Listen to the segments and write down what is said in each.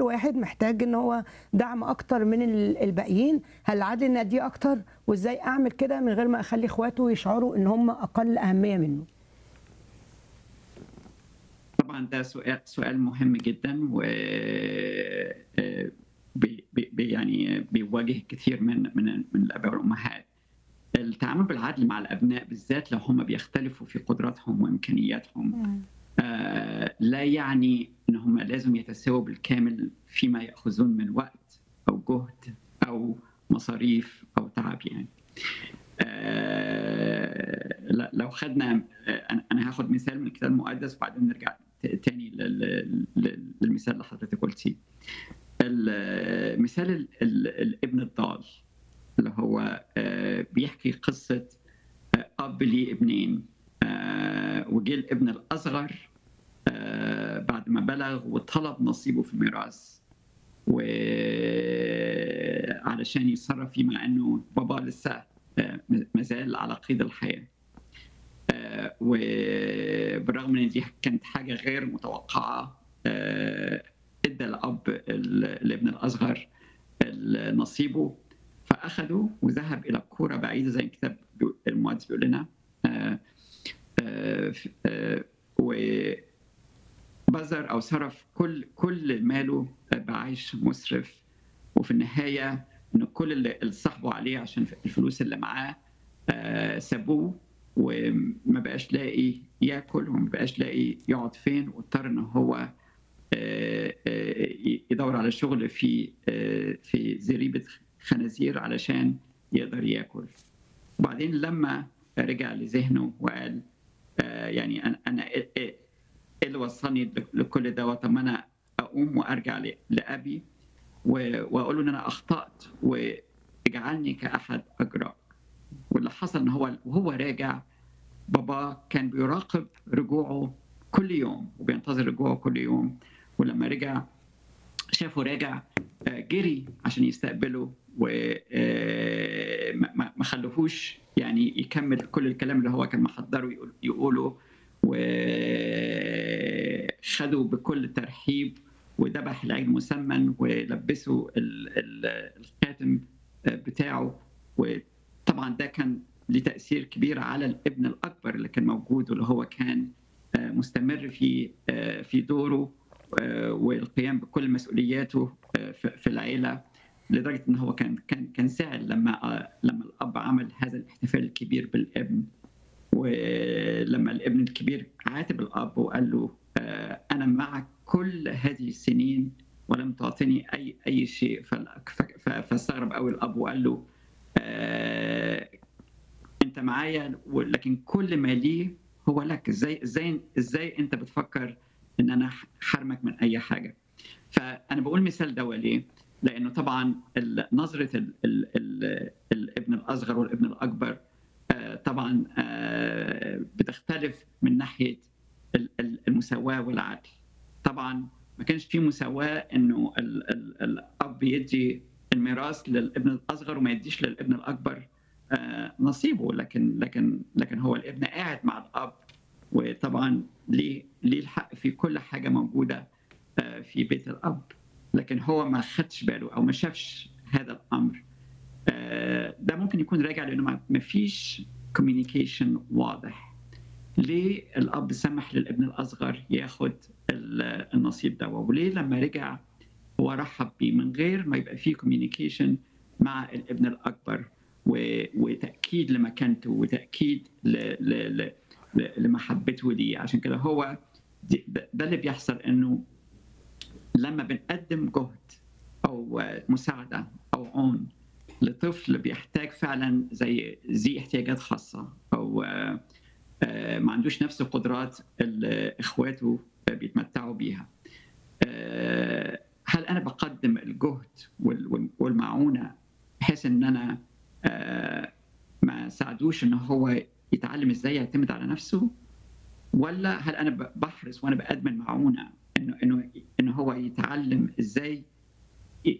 واحد محتاج ان هو دعم اكتر من ال- الباقيين هل العدل ان اديه اكتر وازاي اعمل كده من غير ما اخلي اخواته يشعروا ان هم اقل اهميه منه طبعا ده سؤال سؤال مهم جدا و آه، بي بي يعني بيواجه كثير من من من الاباء والامهات التعامل بالعدل مع الابناء بالذات لو هم بيختلفوا في قدراتهم وامكانياتهم آه، لا يعني ان هم لازم يتساووا بالكامل فيما ياخذون من وقت او جهد او مصاريف او تعب يعني آه، لا- لو خدنا آه، أنا- انا هاخد مثال من الكتاب المقدس وبعدين نرجع ت- تاني لل- لل- للمثال اللي حضرتك قلتيه ال- مثال ال- ال- الابن الضال اللي هو آه، بيحكي قصه آه، اب ليه ابنين آه، وجه الابن الاصغر آه، بعد ما بلغ وطلب نصيبه في الميراث وعلشان يتصرف فيه مع انه بابا لسه آه، مازال على قيد الحياه آه، وبالرغم من ان دي كانت حاجه غير متوقعه آه، ادى الاب ال- الابن الاصغر ال- نصيبه فاخده وذهب الى كوره بعيده زي الكتاب بيقول- المقدس بيقول لنا آه، آه، ف- آه، وبذر او صرف كل كل ماله بعيش مسرف وفي النهايه ان كل اللي اللي صاحبه عليه عشان الفلوس اللي معاه آه، سابوه وما بقاش لاقي ياكل وما بقاش لاقي يقعد فين واضطر ان هو آه، آه، يدور على شغل في آه، في زريبه خنازير علشان يقدر ياكل وبعدين لما رجع لذهنه وقال آه، يعني انا انا ايه إيه اللي وصلني لكل ده طب ما انا اقوم وارجع ل- لابي و- واقول له ان انا اخطات واجعلني كاحد اجراء واللي حصل ان هو وهو راجع بابا كان بيراقب رجوعه كل يوم وبينتظر رجوعه كل يوم ولما رجع شافه راجع آه، جري عشان يستقبله وما ما خلوهوش يعني يكمل كل الكلام اللي هو كان محضره يقول- يقوله وخدوا بكل ترحيب وذبح العجل مسمن ولبسه ال- ال- الخاتم بتاعه وطبعا ده كان ليه تاثير كبير على الابن الاكبر اللي كان موجود واللي هو كان آه، مستمر في آه، في دوره آه، والقيام بكل مسؤولياته آه، في في العيله لدرجه ان هو كان كان كان زعل لما آه، لما الاب عمل هذا الاحتفال الكبير بالابن ولما الابن الكبير عاتب الاب وقال له آه، انا معك كل هذه السنين ولم تعطني اي اي شيء فال- ف- ف- فاستغرب قوي الاب وقال له آه، انت معايا لكن كل ما لي هو لك ازاي ازاي ازاي انت بتفكر ان انا حرمك من اي حاجه فانا بقول مثال ده ليه لانه طبعا ال- نظره ال ال ال الابن الاصغر والابن الاكبر آه، طبعا آه، بتختلف من ناحيه ال- ال- المساواه والعدل طبعا ما كانش في مساواه انه ال ال الاب يدي الميراث للابن الاصغر وما يديش للابن الاكبر آه، نصيبه لكن لكن لكن هو الابن قاعد مع الاب وطبعا ليه ليه الحق في كل حاجه موجوده آه، في بيت الاب لكن هو ما خدش باله او ما شافش هذا الامر آه، ده ممكن يكون راجع لانه ما- ما فيش كوميونيكيشن واضح ليه الاب سمح للابن الاصغر ياخد ال- النصيب ده وليه لما رجع هو رحب بيه من غير ما يبقى فيه كوميونيكيشن مع الابن الاكبر و- وتاكيد لمكانته وتاكيد ل... ل... ل... ل- لمحبته ليه عشان كده هو دي- ده ده اللي بيحصل انه لما بنقدم جهد او مساعده او عون لطفل بيحتاج فعلا زي ذي احتياجات خاصه او آه، آه، ما عندوش نفس القدرات اللي اخواته بيتمتعوا بيها آه، هل انا بقدم الجهد وال- وال- والمعونه بحيث ان انا آه، ما ساعدوش ان هو يتعلم ازاي يعتمد على نفسه ولا هل انا ب- بحرص وانا بقدم المعونه انه انه انه هو يتعلم ازاي ي-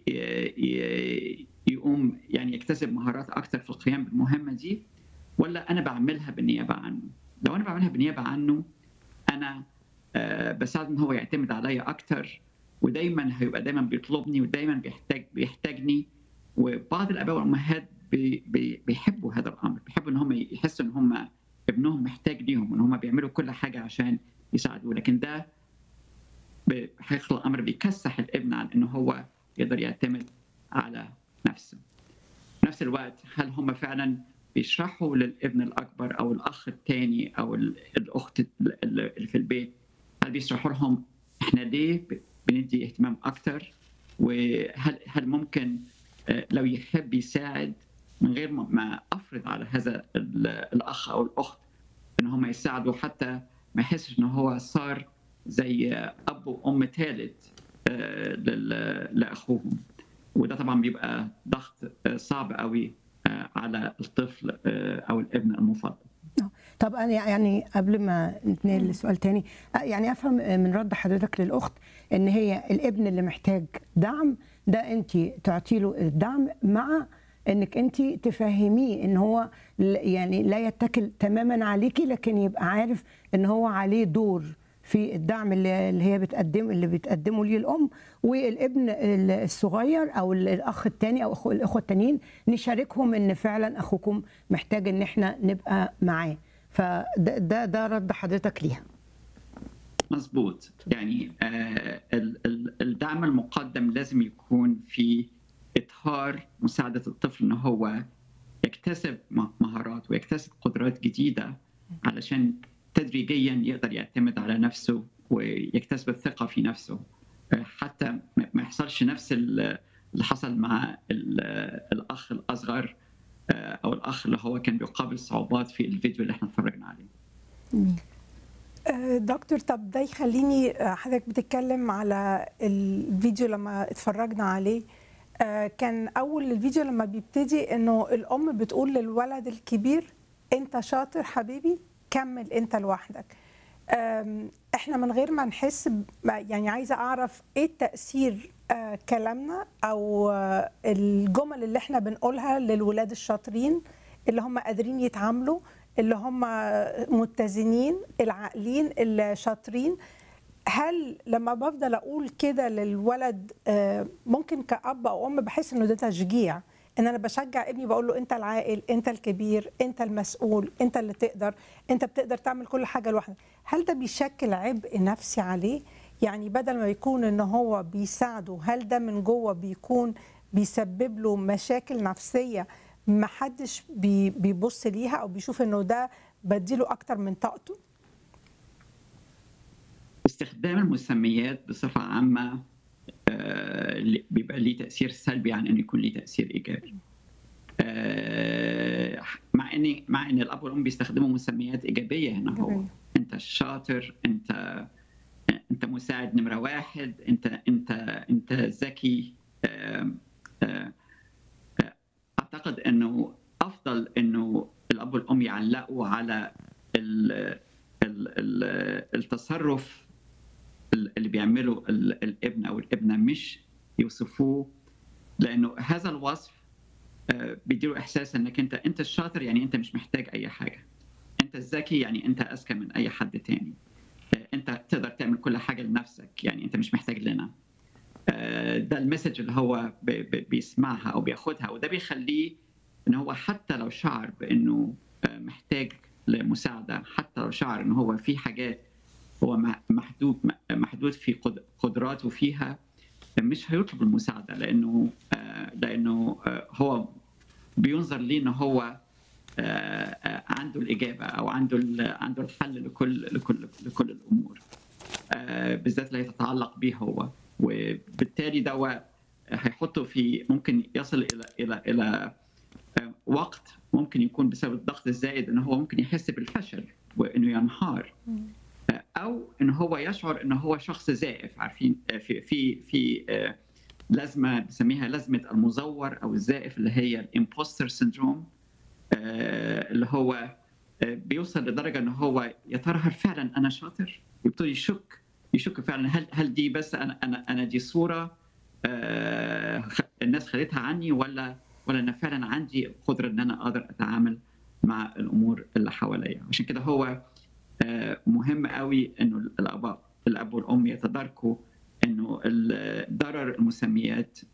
ي- يقوم يعني يكتسب مهارات اكثر في القيام بالمهمه دي ولا انا بعملها بالنيابه عنه لو انا بعملها بالنيابه عنه انا آه، بساعد ان هو يعتمد عليا اكثر ودايما هيبقى دايما بيطلبني ودايما بيحتاج بيحتاجني وبعض الاباء والامهات بي بي بيحبوا هذا الامر بيحبوا ان هم يحسوا ان هم ابنهم محتاج ليهم وان هم بيعملوا كل حاجه عشان يساعدوه لكن ده بحقيقه الامر بيكسح الابن عن انه هو يقدر يعتمد على نفسه في نفس الوقت هل هم فعلا بيشرحوا للابن الاكبر او الاخ الثاني او الاخت اللي في البيت هل بيشرحوا لهم احنا ليه بندي اهتمام اكتر وهل هل ممكن لو يحب يساعد من غير ما افرض على هذا الاخ او الاخت ان هم يساعدوا حتى ما يحسش ان هو صار زي اب وام ثالث لاخوهم وده طبعا بيبقى ضغط صعب قوي على الطفل او الابن المفضل طب انا يعني قبل ما نتنقل لسؤال تاني يعني افهم من رد حضرتك للاخت ان هي الابن اللي محتاج دعم ده انت تعطي له الدعم مع انك انت تفهميه ان هو يعني لا يتكل تماما عليكي لكن يبقى عارف ان هو عليه دور في الدعم اللي هي بتقدم اللي بتقدمه ليه الام والابن الصغير او الاخ الثاني او أخو الاخوه التانيين نشاركهم ان فعلا اخوكم محتاج ان احنا نبقى معاه فده ده, ده رد حضرتك ليها مظبوط يعني آه الدعم المقدم لازم يكون في اطهار مساعده الطفل ان هو يكتسب مهارات ويكتسب قدرات جديده علشان تدريجيا يقدر يعتمد على نفسه ويكتسب الثقه في نفسه حتى ما يحصلش نفس اللي حصل مع الاخ الاصغر او الاخ اللي هو كان بيقابل صعوبات في الفيديو اللي احنا اتفرجنا عليه. دكتور طب ده يخليني حضرتك بتتكلم على الفيديو لما اتفرجنا عليه كان اول الفيديو لما بيبتدي انه الام بتقول للولد الكبير انت شاطر حبيبي كمل انت لوحدك احنا من غير ما نحس يعني عايزه اعرف ايه تاثير كلامنا او الجمل اللي احنا بنقولها للولاد الشاطرين اللي هم قادرين يتعاملوا اللي هم متزنين العاقلين الشاطرين هل لما بفضل اقول كده للولد ممكن كاب او ام بحس انه ده تشجيع ان انا بشجع ابني بقول له انت العاقل انت الكبير انت المسؤول انت اللي تقدر انت بتقدر تعمل كل حاجه لوحدك هل ده بيشكل عبء نفسي عليه يعني بدل ما يكون ان هو بيساعده هل ده من جوه بيكون بيسبب له مشاكل نفسيه ما حدش بي بيبص ليها او بيشوف انه ده بديله اكتر من طاقته استخدام المسميات بصفه عامه بيبقى ليه تاثير سلبي عن انه يكون ليه تاثير ايجابي. مع ان مع ان الاب والام بيستخدموا مسميات ايجابيه هنا هو انت الشاطر انت انت مساعد نمره واحد انت انت انت ذكي اعتقد انه افضل انه الاب والام يعلقوا على التصرف اللي بيعمله الابن او الابنه مش يوصفوه لانه هذا الوصف بيديله احساس انك انت انت الشاطر يعني انت مش محتاج اي حاجه انت الذكي يعني انت اذكى من اي حد تاني انت تقدر تعمل كل حاجه لنفسك يعني انت مش محتاج لنا ده المسج اللي هو بيسمعها او بياخدها وده بيخليه ان هو حتى لو شعر بانه محتاج لمساعده حتى لو شعر ان هو في حاجات هو محدود محدود في قدراته فيها مش هيطلب المساعده لانه لانه هو بينظر ليه ان هو عنده الاجابه او عنده عنده الحل لكل لكل لكل الامور بالذات اللي تتعلق به هو وبالتالي ده هيحطه في ممكن يصل الى الى الى وقت ممكن يكون بسبب الضغط الزايد ان هو ممكن يحس بالفشل وانه ينهار او ان هو يشعر ان هو شخص زائف عارفين في في في لازمه بنسميها لازمه المزور او الزائف اللي هي الامبوستر سيندروم اللي هو بيوصل لدرجه ان هو يا ترى هل فعلا انا شاطر؟ يبتدي يشك يشك فعلا هل هل دي بس انا انا انا دي صوره الناس خدتها عني ولا ولا انا فعلا عندي قدره ان انا اقدر اتعامل مع الامور اللي حواليا عشان كده هو مهم قوي انه الاب الاب والام يتداركوا انه ضرر المسميات